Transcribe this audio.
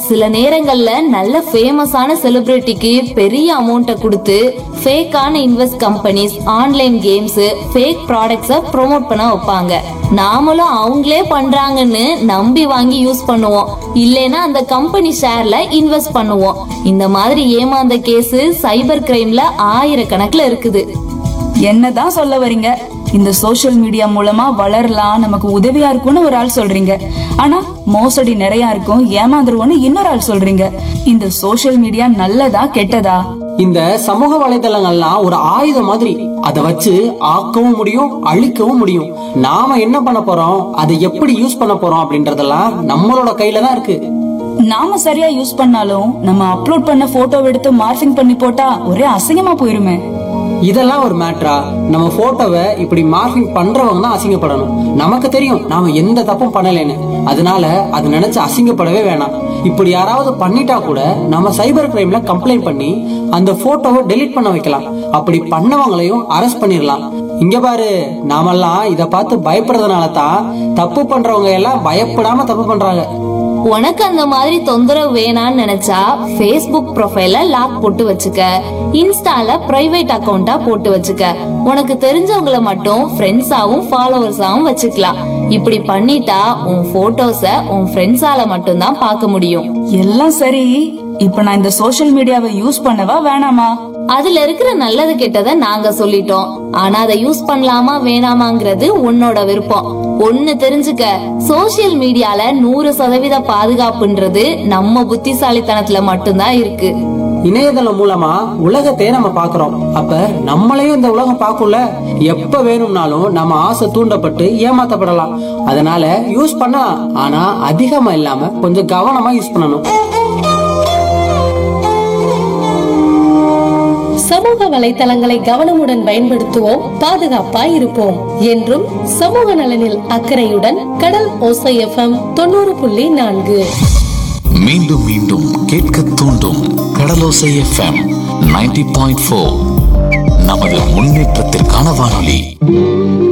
சில நேரங்கள்ல நல்ல ஃபேமஸான செலிபிரிட்டிக்கு பெரிய அமௌண்ட்டை கொடுத்து ஃபேக்கான invest companies online games fake ப்ராடக்ட்ஸை ப்ரோமோட் பண்ண வைப்பாங்க நாமளும் அவங்களே பண்றாங்கன்னு நம்பி வாங்கி யூஸ் பண்ணுவோம் இல்லைன்னா அந்த கம்பெனி ஷேர்ல இன்வெஸ்ட் பண்ணுவோம் இந்த மாதிரி ஏமாந்த கேஸ் சைபர் கிரைம்ல ஆயிரக்கணக்குல இருக்குது என்னதான் சொல்ல வர்றீங்க இந்த சோஷியல் மீடியா மூலமா வளரலாம் நமக்கு உதவியா இருக்கும்னு ஒரு ஆள் சொல்றீங்க ஆனா மோசடி நிறைய இருக்கும் ஏமாந்துருவோம்னு இன்னொரு ஆள் சொல்றீங்க இந்த சோஷியல் மீடியா நல்லதா கெட்டதா இந்த சமூக வலைதளங்கள்லாம் ஒரு ஆயுதம் மாதிரி அதை வச்சு ஆக்கவும் முடியும் அழிக்கவும் முடியும் நாம என்ன பண்ண போறோம் அதை எப்படி யூஸ் பண்ண போறோம் அப்படின்றதெல்லாம் நம்மளோட கையில தான் இருக்கு நாம சரியா யூஸ் பண்ணாலும் நம்ம அப்லோட் பண்ண போட்டோ எடுத்து மார்ஃபிங் பண்ணி போட்டா ஒரே அசிங்கமா போயிருமே இதெல்லாம் ஒரு மேட்ரா நம்ம போட்டோவை இப்படி மார்க்கிங் பண்றவங்க தான் அசிங்கப்படணும் நமக்கு தெரியும் நாம எந்த தப்பும் பண்ணலைன்னு அதனால அது நினைச்சு அசிங்கப்படவே வேணாம் இப்படி யாராவது பண்ணிட்டா கூட நம்ம சைபர் கிரைம்ல கம்ப்ளைண்ட் பண்ணி அந்த போட்டோவை டெலீட் பண்ண வைக்கலாம் அப்படி பண்ணவங்களையும் அரெஸ்ட் பண்ணிடலாம் இங்க பாரு நாமெல்லாம் இத பார்த்து பயப்படுறதுனால தான் தப்பு பண்றவங்க எல்லாம் பயப்படாம தப்பு பண்றாங்க உனக்கு அந்த மாதிரி தொந்தரவு வேணான்னு நினைச்சா ஃபேஸ்புக் ப்ரொஃபைல லாக் போட்டு வச்சுக்க இன்ஸ்டால பிரைவேட் அக்கவுண்டா போட்டு வச்சுக்க உனக்கு தெரிஞ்சவங்கள மட்டும் ஃப்ரெண்ட்ஸாவும் ஃபாலோவர்ஸாவும் வச்சுக்கலாம் இப்படி பண்ணிட்டா உன் போட்டோஸ உன் ஃப்ரெண்ட்ஸால மட்டும்தான் பார்க்க முடியும் எல்லாம் சரி இப்ப நான் இந்த சோஷியல் மீடியாவை யூஸ் பண்ணவா வேணாமா அதுல இருக்கிற நல்லது கெட்டதை நாங்க சொல்லிட்டோம் ஆனா அதை யூஸ் பண்ணலாமா வேணாமாங்கிறது உன்னோட விருப்பம் ஒண்ணு தெரிஞ்சுக்க சோசியல் மீடியால நூறு சதவீத பாதுகாப்புன்றது நம்ம புத்திசாலித்தனத்துல மட்டும்தான் இருக்கு இணையதளம் மூலமா உலகத்தையே நம்ம பாக்குறோம் அப்ப நம்மளையும் இந்த உலகம் பார்க்கும்ல எப்ப வேணும்னாலும் நம்ம ஆசை தூண்டப்பட்டு ஏமாத்தப்படலாம் அதனால யூஸ் பண்ணலாம் ஆனா அதிகமா இல்லாம கொஞ்சம் கவனமா யூஸ் பண்ணணும் சமூக வலைத்தளங்களை கவனமுடன் பயன்படுத்துவோம் பாதுகாப்பாய் இருப்போம் என்றும் சமூக நலனில் அக்கறையுடன் கடல் ஓசை எஃப்எம் தொண்ணூறு புள்ளி நான்கு மீண்டும் மீண்டும் கேட்க தூண்டும் கடலோசை எஃப்எம் 90.4 பாயிண்ட் நமது முன்னேற்றத்திற்கான வானொலி